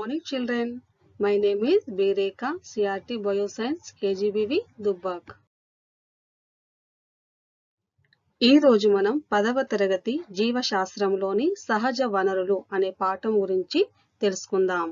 morning, children. My name is Bireka, CRT Bioscience, KGBV, Dubbak. ఈ రోజు మనం పదవ తరగతి జీవశాస్త్రంలోని సహజ వనరులు అనే పాఠం గురించి తెలుసుకుందాం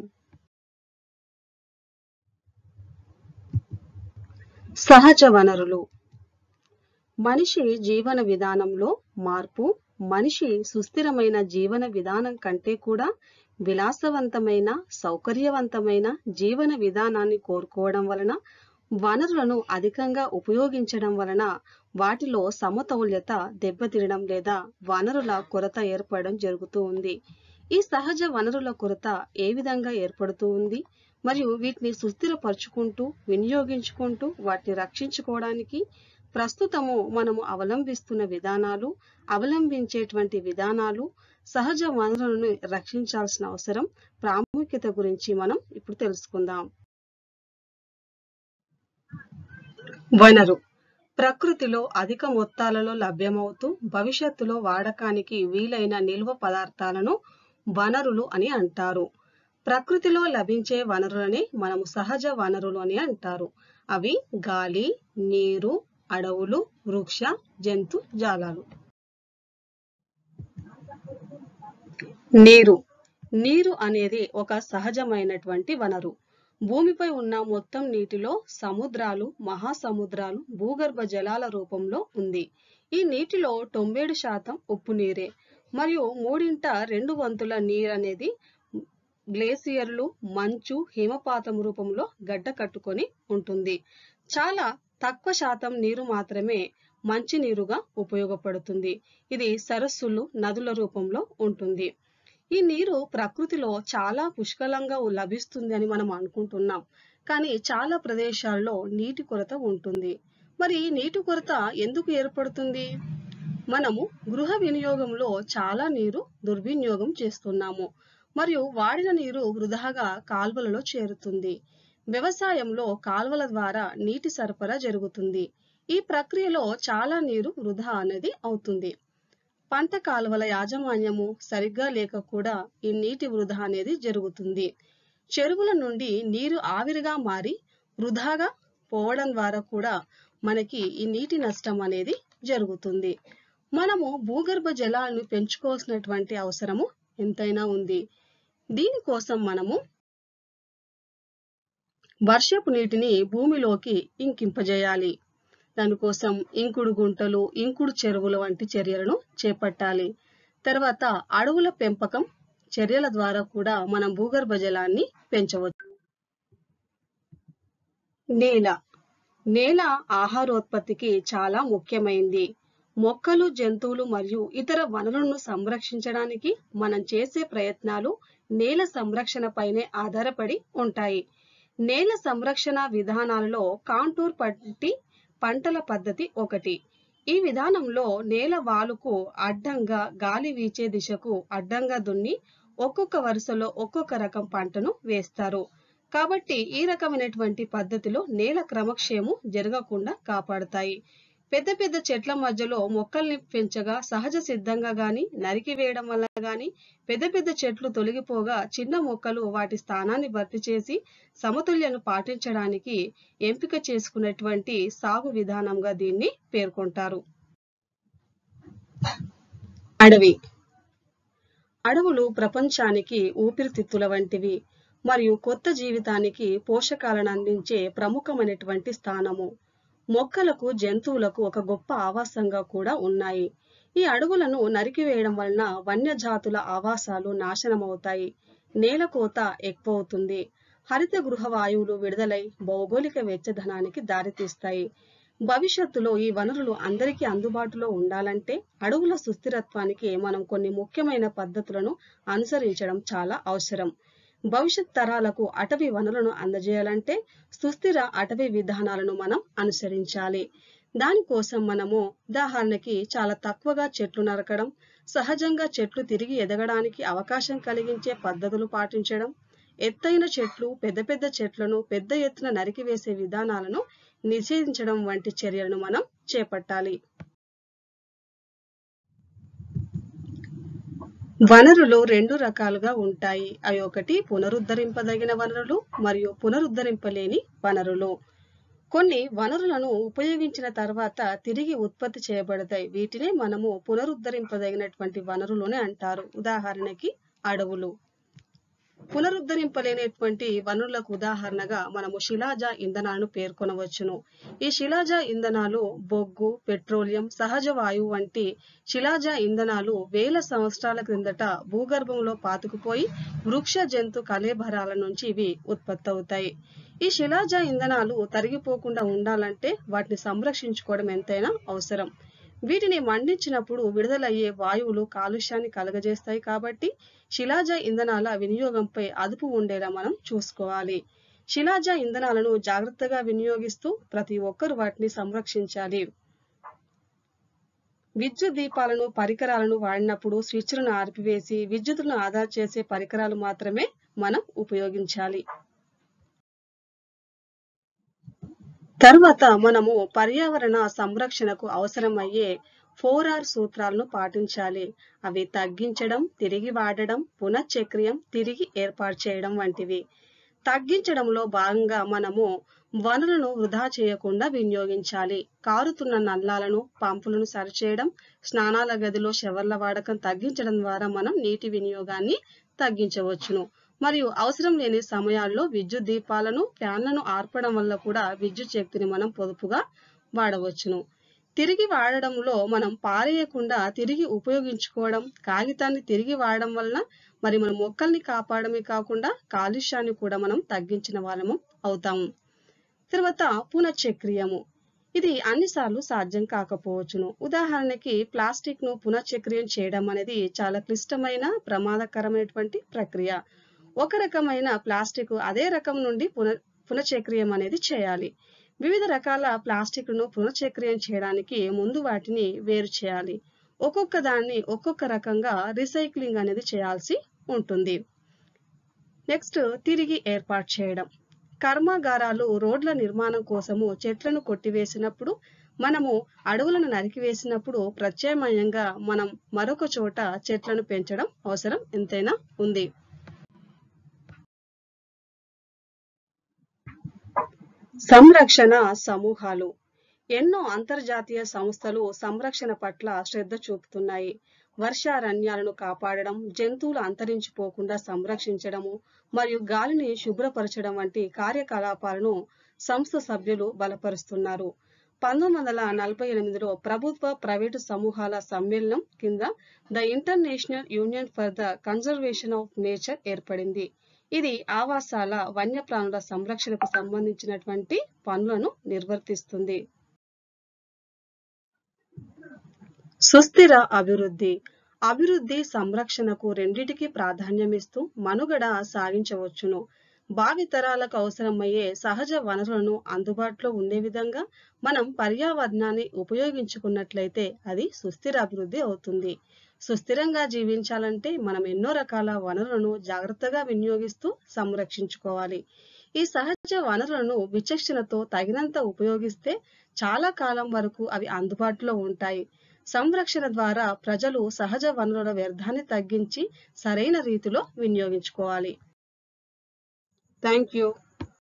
సహజ వనరులు మనిషి జీవన విధానంలో మార్పు మనిషి సుస్థిరమైన జీవన విధానం కంటే కూడా విలాసవంతమైన సౌకర్యవంతమైన జీవన విధానాన్ని కోరుకోవడం వలన వనరులను అధికంగా ఉపయోగించడం వలన వాటిలో సమతౌల్యత దెబ్బతినడం లేదా వనరుల కొరత ఏర్పడడం జరుగుతూ ఉంది ఈ సహజ వనరుల కొరత ఏ విధంగా ఏర్పడుతూ ఉంది మరియు వీటిని సుస్థిరపరుచుకుంటూ వినియోగించుకుంటూ వాటిని రక్షించుకోవడానికి ప్రస్తుతము మనము అవలంబిస్తున్న విధానాలు అవలంబించేటువంటి విధానాలు సహజ వనరులను రక్షించాల్సిన అవసరం ప్రాముఖ్యత గురించి మనం ఇప్పుడు తెలుసుకుందాం వనరు ప్రకృతిలో అధిక మొత్తాలలో లభ్యమవుతూ భవిష్యత్తులో వాడకానికి వీలైన నిల్వ పదార్థాలను వనరులు అని అంటారు ప్రకృతిలో లభించే వనరులని మనము సహజ వనరులు అని అంటారు అవి గాలి నీరు అడవులు వృక్ష జంతు జాలాలు నీరు నీరు అనేది ఒక సహజమైనటువంటి వనరు భూమిపై ఉన్న మొత్తం నీటిలో సముద్రాలు మహాసముద్రాలు భూగర్భ జలాల రూపంలో ఉంది ఈ నీటిలో తొంభేడు శాతం ఉప్పు నీరే మరియు మూడింట రెండు వంతుల నీరు అనేది గ్లేసియర్లు మంచు హిమపాతం రూపంలో గడ్డ కట్టుకొని ఉంటుంది చాలా తక్కువ శాతం నీరు మాత్రమే మంచినీరుగా ఉపయోగపడుతుంది ఇది సరస్సులు నదుల రూపంలో ఉంటుంది ఈ నీరు ప్రకృతిలో చాలా పుష్కలంగా లభిస్తుంది అని మనం అనుకుంటున్నాం కానీ చాలా ప్రదేశాల్లో నీటి కొరత ఉంటుంది మరి నీటి కొరత ఎందుకు ఏర్పడుతుంది మనము గృహ వినియోగంలో చాలా నీరు దుర్వినియోగం చేస్తున్నాము మరియు వాడిన నీరు వృధాగా కాల్వలలో చేరుతుంది వ్యవసాయంలో కాల్వల ద్వారా నీటి సరఫరా జరుగుతుంది ఈ ప్రక్రియలో చాలా నీరు వృధా అనేది అవుతుంది పంట కాలువల యాజమాన్యము సరిగ్గా లేక కూడా ఈ నీటి వృధా అనేది జరుగుతుంది చెరువుల నుండి నీరు ఆవిరిగా మారి వృధాగా పోవడం ద్వారా కూడా మనకి ఈ నీటి నష్టం అనేది జరుగుతుంది మనము భూగర్భ జలాలను పెంచుకోవాల్సినటువంటి అవసరము ఎంతైనా ఉంది దీనికోసం మనము వర్షపు నీటిని భూమిలోకి ఇంకింపజేయాలి దానికోసం ఇంకుడు గుంటలు ఇంకుడు చెరువుల వంటి చర్యలను చేపట్టాలి తర్వాత అడవుల పెంపకం చర్యల ద్వారా కూడా మనం భూగర్భ జలాన్ని పెంచవచ్చు నేల నేల ఆహారోత్పత్తికి చాలా ముఖ్యమైంది మొక్కలు జంతువులు మరియు ఇతర వనరులను సంరక్షించడానికి మనం చేసే ప్రయత్నాలు నేల సంరక్షణపైనే ఆధారపడి ఉంటాయి నేల సంరక్షణ విధానాలలో కాంటూర్ పట్టి పంటల పద్ధతి ఒకటి ఈ విధానంలో నేల వాలుకు అడ్డంగా గాలి వీచే దిశకు అడ్డంగా దున్ని ఒక్కొక్క వరుసలో ఒక్కొక్క రకం పంటను వేస్తారు కాబట్టి ఈ రకమైనటువంటి పద్ధతిలో నేల క్రమక్షేమం జరగకుండా కాపాడుతాయి పెద్ద పెద్ద చెట్ల మధ్యలో మొక్కల్ని పెంచగా సహజ సిద్ధంగా గాని నరికి వేయడం వల్ల గాని పెద్ద పెద్ద చెట్లు తొలగిపోగా చిన్న మొక్కలు వాటి స్థానాన్ని భర్తీ చేసి సమతుల్యను పాటించడానికి ఎంపిక చేసుకున్నటువంటి సాగు విధానంగా దీన్ని పేర్కొంటారు అడవి అడవులు ప్రపంచానికి ఊపిరితిత్తుల వంటివి మరియు కొత్త జీవితానికి పోషకాలను అందించే ప్రముఖమైనటువంటి స్థానము మొక్కలకు జంతువులకు ఒక గొప్ప ఆవాసంగా కూడా ఉన్నాయి ఈ అడవులను నరికివేయడం వలన వన్యజాతుల ఆవాసాలు నాశనమవుతాయి నేల కోత ఎక్కువవుతుంది హరిత గృహ వాయువులు విడుదలై భౌగోళిక వెచ్చదనానికి దారితీస్తాయి భవిష్యత్తులో ఈ వనరులు అందరికీ అందుబాటులో ఉండాలంటే అడవుల సుస్థిరత్వానికి మనం కొన్ని ముఖ్యమైన పద్ధతులను అనుసరించడం చాలా అవసరం భవిష్యత్ తరాలకు అటవీ వనరులను అందజేయాలంటే సుస్థిర అటవీ విధానాలను మనం అనుసరించాలి దానికోసం మనము ఉదాహరణకి చాలా తక్కువగా చెట్లు నరకడం సహజంగా చెట్లు తిరిగి ఎదగడానికి అవకాశం కలిగించే పద్ధతులు పాటించడం ఎత్తైన చెట్లు పెద్ద పెద్ద చెట్లను పెద్ద ఎత్తున నరికివేసే విధానాలను నిషేధించడం వంటి చర్యలను మనం చేపట్టాలి వనరులు రెండు రకాలుగా ఉంటాయి అవి ఒకటి పునరుద్ధరింపదగిన వనరులు మరియు పునరుద్ధరింపలేని వనరులు కొన్ని వనరులను ఉపయోగించిన తర్వాత తిరిగి ఉత్పత్తి చేయబడతాయి వీటినే మనము పునరుద్ధరింపదగినటువంటి వనరులు అని అంటారు ఉదాహరణకి అడవులు పునరుద్ధరింపలేనటువంటి వనరులకు ఉదాహరణగా మనము శిలాజ ఇంధనాలను పేర్కొనవచ్చును ఈ శిలాజ ఇంధనాలు బొగ్గు పెట్రోలియం సహజ వాయువు వంటి శిలాజ ఇంధనాలు వేల సంవత్సరాల క్రిందట భూగర్భంలో పాతుకుపోయి వృక్ష జంతు కలేబరాల నుంచి ఇవి ఉత్పత్తి అవుతాయి ఈ శిలాజ ఇంధనాలు తరిగిపోకుండా ఉండాలంటే వాటిని సంరక్షించుకోవడం ఎంతైనా అవసరం వీటిని మండించినప్పుడు విడుదలయ్యే వాయువులు కాలుష్యాన్ని కలగజేస్తాయి కాబట్టి శిలాజ ఇంధనాల వినియోగంపై అదుపు ఉండేలా మనం చూసుకోవాలి శిలాజ ఇంధనాలను జాగ్రత్తగా వినియోగిస్తూ ప్రతి ఒక్కరు వాటిని సంరక్షించాలి విద్యుత్ దీపాలను పరికరాలను వాడినప్పుడు స్విచ్లను ఆర్పివేసి విద్యుత్తును ఆదా చేసే పరికరాలు మాత్రమే మనం ఉపయోగించాలి తరువాత మనము పర్యావరణ సంరక్షణకు అవసరమయ్యే ఫోర్ ఆర్ సూత్రాలను పాటించాలి అవి తగ్గించడం తిరిగి వాడడం పునశ్చక్రియం తిరిగి ఏర్పాటు చేయడం వంటివి తగ్గించడంలో భాగంగా మనము వనరులను వృధా చేయకుండా వినియోగించాలి కారుతున్న నల్లాలను పంపులను సరిచేయడం స్నానాల గదిలో షవర్ల వాడకం తగ్గించడం ద్వారా మనం నీటి వినియోగాన్ని తగ్గించవచ్చును మరియు అవసరం లేని సమయాల్లో విద్యుత్ దీపాలను ఫ్యాన్లను ఆర్పడం వల్ల కూడా విద్యుత్ శక్తిని మనం పొదుపుగా వాడవచ్చును తిరిగి వాడడంలో మనం పారేయకుండా తిరిగి ఉపయోగించుకోవడం కాగితాన్ని తిరిగి వాడడం వలన మరి మన మొక్కల్ని కాపాడమే కాకుండా కాలుష్యాన్ని కూడా మనం తగ్గించిన వాళ్ళము అవుతాము తర్వాత పునశ్చక్రియము ఇది అన్నిసార్లు సాధ్యం కాకపోవచ్చును ఉదాహరణకి ప్లాస్టిక్ ను పునశ్చక్రియం చేయడం అనేది చాలా క్లిష్టమైన ప్రమాదకరమైనటువంటి ప్రక్రియ ఒక రకమైన ప్లాస్టిక్ అదే రకం నుండి పున పునశ్చక్రియం అనేది చేయాలి వివిధ రకాల ప్లాస్టిక్ ను పునశ్చక్రియం చేయడానికి ముందు వాటిని వేరు చేయాలి ఒక్కొక్క దాన్ని ఒక్కొక్క రకంగా రీసైక్లింగ్ అనేది చేయాల్సి ఉంటుంది నెక్స్ట్ తిరిగి ఏర్పాటు చేయడం కర్మాగారాలు రోడ్ల నిర్మాణం కోసము చెట్లను కొట్టివేసినప్పుడు మనము అడవులను నరికివేసినప్పుడు ప్రత్యామ్నాయంగా మనం మరొక చోట చెట్లను పెంచడం అవసరం ఎంతైనా ఉంది సంరక్షణ సమూహాలు ఎన్నో అంతర్జాతీయ సంస్థలు సంరక్షణ పట్ల శ్రద్ధ చూపుతున్నాయి వర్షారణ్యాలను కాపాడడం జంతువులు అంతరించిపోకుండా సంరక్షించడము మరియు గాలిని శుభ్రపరచడం వంటి కార్యకలాపాలను సంస్థ సభ్యులు బలపరుస్తున్నారు పంతొమ్మిది వందల నలభై ఎనిమిదిలో ప్రభుత్వ ప్రైవేటు సమూహాల సమ్మేళనం కింద the international union for the conservation of nature ఏర్పడింది ఇది ఆవాసాల వన్యప్రాణుల సంరక్షణకు సంబంధించినటువంటి పనులను నిర్వర్తిస్తుంది సుస్థిర అభివృద్ధి అభివృద్ధి సంరక్షణకు రెండిటికి ప్రాధాన్యమిస్తూ మనుగడ సాగించవచ్చును భావితరాలకు అవసరమయ్యే సహజ వనరులను అందుబాటులో ఉండే విధంగా మనం పర్యావరణాన్ని ఉపయోగించుకున్నట్లయితే అది సుస్థిర అభివృద్ధి అవుతుంది సుస్థిరంగా జీవించాలంటే మనం ఎన్నో రకాల వనరులను జాగ్రత్తగా వినియోగిస్తూ సంరక్షించుకోవాలి ఈ సహజ వనరులను విచక్షణతో తగినంత ఉపయోగిస్తే చాలా కాలం వరకు అవి అందుబాటులో ఉంటాయి సంరక్షణ ద్వారా ప్రజలు సహజ వనరుల వ్యర్థాన్ని తగ్గించి సరైన రీతిలో వినియోగించుకోవాలి థ్యాంక్ యూ